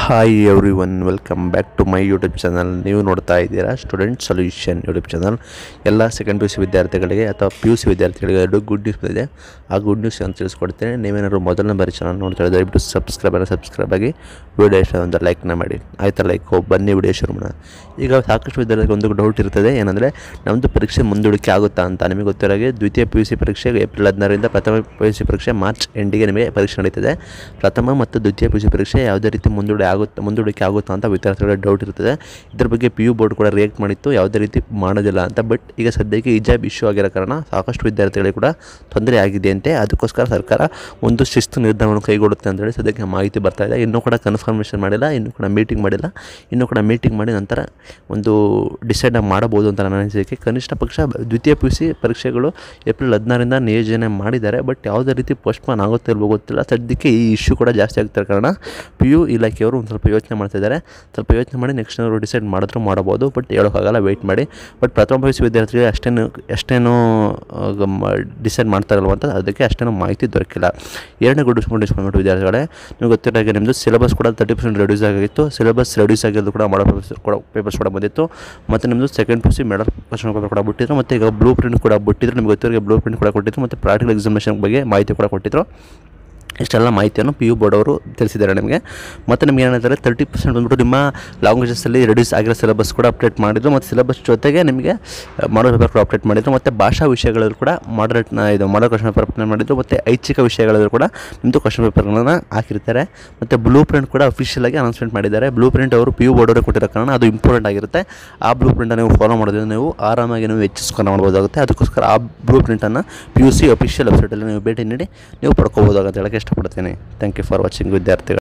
hi everyone welcome back to my YouTube channel ನೀವು ನೋಡ್ತಾ ಇದ್ದೀರಾ ಸ್ಟೂಡೆಂಟ್ ಸೊಲ್ಯೂಷನ್ ಯೂಟ್ಯೂಬ್ ಚಾನಲ್ ಎಲ್ಲ second P U C ವಿದ್ಯಾರ್ಥಿಗಳಿಗೆ ಅಥವಾ ಪಿ ಯು ಸಿ ವಿದ್ಯಾರ್ಥಿಗಳಿಗೆ ಎರಡು ಗುಡ್ ನ್ಯೂಸ್ ಇದೆ ಆ ಗುಡ್ ನ್ಯೂಸ್ ಅಂತ ತಿಳಿಸ್ಕೊಡ್ತೇನೆ ನೀವೇನಾದ್ರು ಮೊದಲನೇ ಬಾರಿ ಚಾನಲ್ ನೋಡ್ತಾ ಇದ್ದರೆ ದಯವಿಟ್ಟು ಸಬ್ಸ್ಕ್ರೈಬ್ ಆಗಿ ಸಬ್ಸ್ಕ್ರೈಬ್ ಆಗಿ ವಿಡಿಯೋ ಇಷ್ಟ ಒಂದು ಲೈಕ್ನ ಮಾಡಿ ಆಯ್ತಾ ಲೈಕ್ ಬನ್ನಿ ವಿಡಿಯೋ ಶುರು ಮಾಡೋಣ ಈಗ ಸಾಕಷ್ಟು ವಿದ್ಯಾರ್ಥಿಗಳಿಗೆ ಒಂದು ಡೌಟ್ ಇರ್ತದೆ ಏನಂದರೆ ನಮ್ಮದು ಪರೀಕ್ಷೆ ಮುಂದೂಡಿಕೆ ಆಗುತ್ತಾ ಅಂತ ನಿಮಗೆ ಗೊತ್ತಿರೋ ಹಾಗೆ ದ್ವಿತೀಯ ಪಿ ಯು ಸಿ ಪರೀಕ್ಷೆ ಏಪ್ರಿಲ್ ಹದಿನಾರರಿಂದ ಪ್ರಥಮ ಪಿ ಯು ಸಿ ಪರೀಕ್ಷೆ ಮಾರ್ಚ್ ಎಂಡಿಗೆ ನಿಮಗೆ ಪರೀಕ್ಷೆ ನಡೀತದೆ ಪ್ರಥಮ ಮತ್ತು ದ್ವಿತೀಯ ಪಿ ಯು ಸಿ ಪರೀಕ್ಷೆ ಯಾವುದೇ ರೀತಿ ಮುಂದೂಡಿ ಆಗುತ್ತೆ ಮುಂದೂಡಿಕೆ ಆಗುತ್ತಾ ಅಂತ ವಿದ್ಯಾರ್ಥಿಗಳ ಡೌಟ್ ಇರ್ತದೆ ಇದ್ರ ಬಗ್ಗೆ ಪಿ ಯು ಬೋರ್ಡ್ ಕೂಡ ರಿಯಾಕ್ಟ್ ಮಾಡಿತ್ತು ಯಾವುದೇ ರೀತಿ ಮಾಡೋದಿಲ್ಲ ಅಂತ ಬಟ್ ಈಗ ಸದ್ಯಕ್ಕೆ ಹಿಜಾಬ್ ಇಶ್ಯೂ ಆಗಿರೋ ಕಾರಣ ಸಾಕಷ್ಟು ವಿದ್ಯಾರ್ಥಿಗಳಿಗೆ ಕೂಡ ತೊಂದರೆ ಆಗಿದೆ ಅಂತೆ ಅದಕ್ಕೋಸ್ಕರ ಸರ್ಕಾರ ಒಂದು ಶಿಸ್ತು ನಿರ್ಧಾರವನ್ನು ಕೈಗೊಳ್ಳುತ್ತೆ ಅಂತೇಳಿ ಸದ್ಯಕ್ಕೆ ಮಾಹಿತಿ ಬರ್ತಾ ಇದೆ ಇನ್ನೂ ಕೂಡ ಕನ್ಫರ್ಮೇಷನ್ ಮಾಡಿಲ್ಲ ಇನ್ನೂ ಕೂಡ ಮೀಟಿಂಗ್ ಮಾಡಿಲ್ಲ ಇನ್ನೂ ಕೂಡ ಮೀಟಿಂಗ್ ಮಾಡಿ ನಂತರ ಒಂದು ಡಿಸೈಡ್ ಮಾಡಬಹುದು ಅಂತ ನನ್ನ ಅನಿಸಿಕೆ ಕನಿಷ್ಠ ಪಕ್ಷ ದ್ವಿತೀಯ ಪಿ ಯು ಸಿ ಪರೀಕ್ಷೆಗಳು ಏಪ್ರಿಲ್ ಹದಿನಾರರಿಂದ ನಿಯೋಜನೆ ಮಾಡಿದ್ದಾರೆ ಬಟ್ ಯಾವುದೇ ರೀತಿ ಪೋಸ್ಟ್ಪೋನ್ ಆಗುತ್ತೆ ಇಲ್ವೋ ಗೊತ್ತಿಲ್ಲ ಸದ್ಯಕ್ಕೆ ಈ ಇಶ್ಯೂ ಕೂಡ ಜಾಸ್ತಿ ಆಗ್ತಿರೋ ಕಾರಣ ಪಿ ಯು ಇಲಾಖೆಯವರು ಒಂದು ಸ್ವಲ್ಪ ಯೋಚನೆ ಮಾಡ್ತಾ ಇದ್ದಾರೆ ಸ್ವಲ್ಪ ಯೋಚನೆ ಮಾಡಿ ನೆಕ್ಸ್ಟ್ ಅವರು ಡಿಸೈಡ್ ಮಾಡಿದ್ರು ಮಾಡ್ಬೋದು ಬಟ್ ಹೇಳೋಕ್ಕಾಗಲ್ಲ ವೆಯ್ಟ್ ಮಾಡಿ ಬಟ್ ಪ್ರಥಮ ಪಿ ಯು ಸಿ ವಿದ್ಯಾರ್ಥಿಗಳಿಗೆ ಅಷ್ಟೇನು ಅಷ್ಟೇನು ಡಿಸೈಡ್ ಮಾಡ್ತಾರಲ್ವ ಅಂತ ಅದಕ್ಕೆ ಅಷ್ಟೇನು ಮಾಹಿತಿ ದೊರಕಿಲ್ಲ ಎರಡನೇ ಗುಡ್ ಡಿಸ್ಕೊಂಡ್ಬಿಟ್ಟು ವಿದ್ಯಾರ್ಥಿಗಳೇ ನೀವು ಗೊತ್ತಿರೋ ಹಾಗೆ ನಿಮ್ಮದು ಸಿಲೆಬಸ್ ಕೂಡ ತರ್ಟಿ ಪರ್ಸೆಂಟ್ ರೆಡ್ಯೂಸ್ ಆಗಿತ್ತು ಸಿಲೆಬಸ್ ರೆಡ್ಯೂಸ್ ಆಗಿದ್ದು ಕೂಡ ಮಾಡೋ ಪೇಪರ್ಸ್ ಕೂಡ ಪೇಪರ್ಸ್ ಕೂಡ ಬಂದಿತ್ತು ಮತ್ತು ನಿಮ್ಮದು second P U C model question paper ಕೂಡ ಬಿಟ್ಟಿದ್ರು ಮತ್ತು ಈಗ ಬ್ಲೂ ಪ್ರಿಂಟ್ ಕೂಡ ಬಿಟ್ಟಿದ್ರು ನಿಮ್ಗೆ ಗೊತ್ತಿರೋ ಬ್ಲೂ ಪ್ರಿಂಟ್ ಕೂಡ ಕೊಟ್ಟಿದ್ರು ಮತ್ತು ಪ್ರಾಕ್ಟಿಕಲ್ ಎಕ್ಸಾಮಿನೇಷನ್ ಬಗ್ಗೆ ಮಾಹಿತಿ ಕೂಡ ಕೊಟ್ಟಿದ್ರು ಇಷ್ಟೆಲ್ಲ ಮಾಹಿತಿಯನ್ನು ಪಿ ಯು ಬೋರ್ಡ್ ಅವರು ತಿಳಿಸಿದ್ದಾರೆ ನಿಮಗೆ ಮತ್ತು ನಿಮ್ಗೆ ಏನಿದ್ದಾರೆ ತರ್ಟಿ ಪರ್ಸೆಂಟ್ ಬಂದ್ಬಿಟ್ಟು ನಿಮ್ಮ ಲ್ಯಾಂಗ್ವೇಜಸ್ಸಲ್ಲಿ ರೆಡ್ಯೂಸ್ ಆಗಿರೋ ಸಿಲೆಬಸ್ ಕೂಡ ಅಪ್ಡೇಟ್ ಮಾಡಿದ್ರು ಮತ್ತು ಸಿಲೆಬಸ್ ಜೊತೆಗೆ ನಿಮಗೆ ಮಾಡಲ್ ಪೇಪರ್ ಕೂಡ ಅಪ್ಡೇಟ್ ಮಾಡಿದ್ರು ಮತ್ತು ಭಾಷಾ ವಿಷಯಗಳಲ್ಲೂ ಕೂಡ ಮಾಡರೇಟ್ನ ಇದು ಮಾಡಲ್ ಕ್ವಶನ್ ಪೇಪರ್ ಅಪ್ಡೇಟ್ ಮಾಡಿದ್ರು ಮತ್ತು ಐಚ್ಛಿಕ ವಿಷಯಗಳಲ್ಲೂ ಕೂಡ ನಿಮ್ಮದು ಕ್ವಶನ್ ಪೇಪರ್ಗಳನ್ನು ಹಾಕಿರ್ತಾರೆ ಮತ್ತು ಬ್ಲೂ ಪ್ರಿಂಟ್ ಕೂಡ ಅಫಿಷಿಯಲ್ ಆಗಿ ಅನೌನ್ಸ್ಮೆಂಟ್ ಮಾಡಿದ್ದಾರೆ ಬ್ಲೂ ಪ್ರಿಂಟ್ ಅವರು ಪಿ ಯು ಬೋರ್ಡ್ ಅವರು ಕೊಟ್ಟಿರೋ ಕಾರಣ ಅದು ಇಂಪಾರ್ಟೆಂಟ್ ಆಗಿರುತ್ತೆ ಆ ಬ್ಲೂ ಪ್ರಿಂಟನ್ನು ನೀವು ಫಾಲೋ ಮಾಡೋದ್ರಿಂದ ನೀವು ಆರಾಮಾಗಿ ನೀವು ಹೆಚ್ಚಿಸ್ಕೊಂಡು ಮಾಡ್ಬೋದಾಗುತ್ತೆ ಅದಕ್ಕೋಸ್ಕರ ಆ ಬ್ಲೂ ಪ್ರಿಂಟನ್ನು ಪಿ ಯು ಸಿ ಅಫಿಷಿಯಲ್ ವೆಬ್ಸೈಟಲ್ಲಿ ನೀವು ಭೇಟಿ ನೀಡಿ ನೀವು ಪಡ್ಕೋಬೋದಾಗುತ್ತೆ ಹೇಳೋಕ್ಕೆ ಇಷ್ಟಪಡ್ತೀನಿ ಥ್ಯಾಂಕ್ ಯು ಫಾರ್ ವಾಚಿಂಗ್ ವಿದ್ಯಾರ್ಥಿಗಳು